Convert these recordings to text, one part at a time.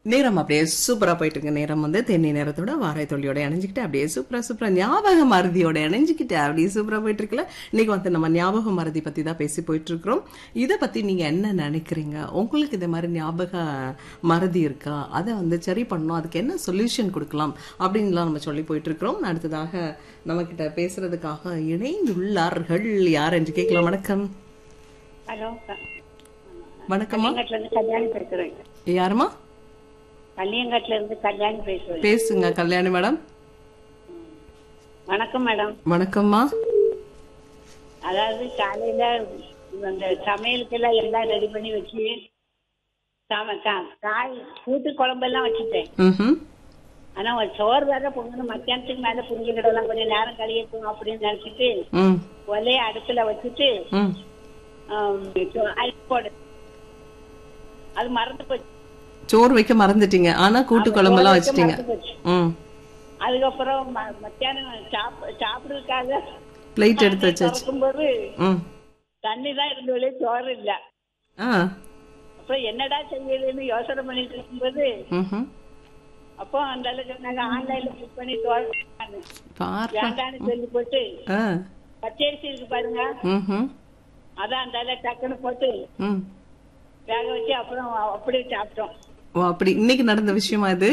நேரம் அப்படியே சூப்பரா போயிட்டு இருக்கு நேரம் வந்து தென்னை நேரத்தோட வாரை தொழியோட இணைஞ்சுக்கிட்டு அப்படியே சூப்பரா சூப்பரா ஞாபக மருதியோட இணைஞ்சுக்கிட்டு அப்படியே சூப்பரா போயிட்டு இருக்குல்ல இன்னைக்கு வந்து நம்ம ஞாபக மருதி பத்தி தான் பேசி போயிட்டு இருக்கிறோம் இதை பத்தி நீங்க என்ன நினைக்கிறீங்க உங்களுக்கு இந்த மாதிரி ஞாபக மருதி இருக்கா அதை வந்து சரி பண்ணணும் அதுக்கு என்ன சொல்யூஷன் கொடுக்கலாம் அப்படின்லாம் நம்ம சொல்லி போயிட்டு இருக்கிறோம் அடுத்ததாக நம்ம கிட்ட பேசுறதுக்காக இணைந்துள்ளார்கள் யார் என்று கேட்கலாம் வணக்கம் ஹலோ வணக்கம்மா கல்யாணத்துல இருந்து கல்யாணி பேசுறேன் யாருமா கல்யாணத்துல இருந்து கல்யாணி பேசுறேன் பேசுங்க கல்யாணி மேடம் வணக்கம் மேடம் வணக்கம்மா அதாவது காலையில அந்த சமையலுக்கெல்லாம் எல்லாம் ரெடி பண்ணி வச்சு சம- கா- காய் கூட்டு குழம்பெல்லாம் வச்சுட்டேன் ம் ஆனா ஒரு சோறு வேற பொங்கணும் மத்தியானத்துக்கு மேல புரிஞ்சுக்கிடலாம் கொஞ்சம் நேரம் கழியட்டும் அப்படின்னு நினைச்சிட்டு ம் ஒலைய அடுப்புல வச்சுட்டு ம் ஆம், சோ- அரிசி போடு அது மறந்து போச்சு சோறு வைக்க மறந்துட்டீங்க ஆனா கூட்டு குழம்பெல்லாம் வச்சிட்டீங்க மறந்து போச்சு ம் அதுக்கப்புறம் ம- மத்தியானம் சாப்ப- சாப்பிடுறதுக்காக பிளேட் எடுத்து வச்சாச்சு திறக்கும்போது ம் தண்ணி தான் இருந்த வழியே சோறு இல்ல ஆ அப்புறம் என்னடா செய்யலன்னு யோசனை பண்ணிட்டு இருக்கும்போது ம் அப்போ அந்த அளவுக்கு நாங்க ஆன்லைன்ல புக் பண்ணி சோறு வாங்கினோம். பாரு வேண்டான்னு சொல்லி போட்டு ஆ பச்சரிசி இருக்கு பாருங்க ம் அதான் அந்த அளவு டக்குன்னு போட்டு ம் வேக வச்சு அப்புறம் அப்படியே சாப்பிட்டோம் ஓ அப்படி இன்னைக்கு நடந்த விஷயமா இது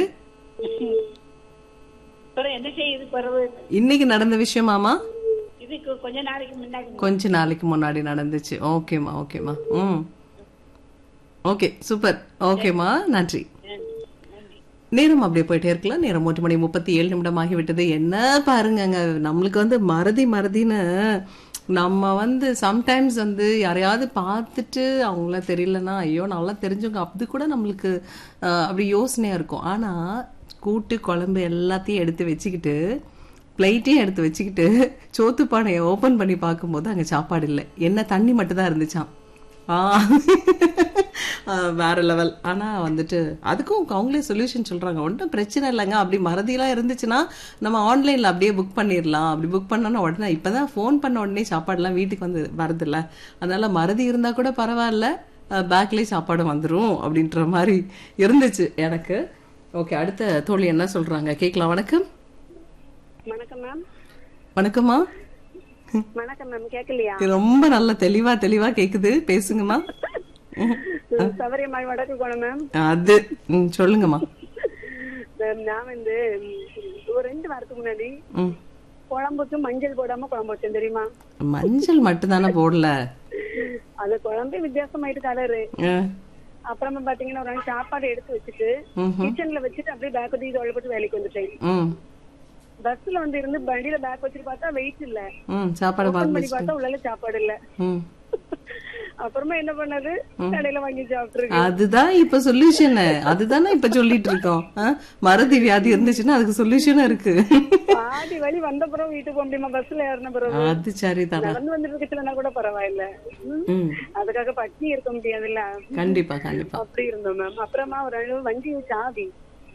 அப்புறம் என்ன செய்யுது பிறகு இன்னைக்கு நடந்த விஷயமாமா இதுக்கு கொஞ்ச நாளைக்கு முன்னாடி கொஞ்ச நாளைக்கு முன்னாடி நடந்துச்சு ஓகேம்மா ஓகேம்மா ம் ஓகே சூப்பர் ஓகேம்மா நன்றி நேரம் அப்படியே போயிட்டே இருக்கலாம் நேரம் மூன்று மணி முப்பத்தி ஏழு நிமிடம் ஆகிவிட்டது என்ன பாருங்கங்க நம்மளுக்கு வந்து மறதி மறதின்னு நம்ம வந்து சம்டைம்ஸ் வந்து யாரையாவது பார்த்துட்டு அவங்கள தெரியலன்னா ஐயோ நல்லா தெரிஞ்சவங்க அது கூட நம்மளுக்கு அஹ், அப்படி யோசனையா இருக்கும் ஆனா கூட்டு குழம்பு எல்லாத்தையும் எடுத்து வச்சுக்கிட்டு பிளேட்டையும் எடுத்து வச்சுக்கிட்டு சோத்து பானையை ஓபன் பண்ணி பார்க்கும்போது அங்க சாப்பாடு இல்லை என்ன தண்ணி மட்டும் தான் இருந்துச்சாம் ஆ ஆ, வேற லெவல் ஆனா வந்துட்டு அதுக்கும் அவங்களே சொல்யூஷன் சொல்றாங்க ஒன்றும் பிரச்சனை இல்லைங்க அப்படி மறதியெல்லாம் இருந்துச்சுன்னா நம்ம ஆன்லைன்ல அப்படியே புக் பண்ணிடலாம் அப்படி புக் பண்ணோன்னா உடனே இப்பதான் ஃபோன் பண்ண உடனே சாப்பாடுலாம் வீட்டுக்கு வந்து வருதுல்ல அதனால மறதி இருந்தா கூட பரவாயில்ல பேக்லேயே சாப்பாடு வந்துரும் அப்படின்ற மாதிரி இருந்துச்சு எனக்கு ஓகே அடுத்த தோழி என்ன சொல்றாங்க கேட்கலாம் வணக்கம் வணக்கம் மேம் வணக்கம்மா வணக்கம் மேம் கேட்கலையா ரொம்ப நல்ல தெளிவா தெளிவா கேக்குது பேசுங்கம்மா சபரிமலை வடக்கு போனோம் மேம் அது ம், சொல்லுங்கம்மா நான் வந்து ஒரு ரெண்டு வாரத்துக்கு முன்னாடி ம் குழம்புக்கு மஞ்சள் போடாம குழம்பு வச்சேன் தெரியுமா மஞ்சள் மட்டும் தானே போடல அது குழம்பே வித்தியாசமாயிட்டு கலரு ஆ, அப்புறமா பாத்தீங்கன்னா ஒரு நாள் சாப்பாடு எடுத்து வச்சுட்டு ம்ஹும். கிச்சன்ல வச்சுட்டு அப்படியே பேக் தூக்கி தோல் போட்டு வேலைக்கு வந்துட்டேன் ம் பஸ்ல வந்து இருந்து வண்டியில பேக் வச்சுட்டு பார்த்தா வெயிட் இல்ல ம் சாப்பாடு ஓபன் பண்ணி மறந்துச்சு பார்த்தா உள்ள சாப்பாடு இல்ல ம் அப்புறமா என்ன பண்ணது கடையில வாங்கி சாப்பிட்டுருக்கு அதுதான் இப்ப சொல்யூஷன் அதுதானே இப்ப சொல்லிட்டு இருக்கோம் ஆ? மறதி வியாதி இருந்துச்சுன்னா அதுக்கு சொல்யூஷனும் இருக்கு பாதி வழி வந்த பிறகு வீட்டுக்கு போக முடியுமா பஸ்ல ஏறின பிறகு அது சரிதானே நடந்து வந்துட்டு இருக்கச்சுலன்னா கூட பரவாயில்ல ம். ம் அதுக்காக பட்னி இருக்க முடியாதுல்ல கண்டிப்பா கண்டிப்பா அப்படி இருந்தோம் மேம் அப்புறமா ஒரு நாள் வண்டி சாவி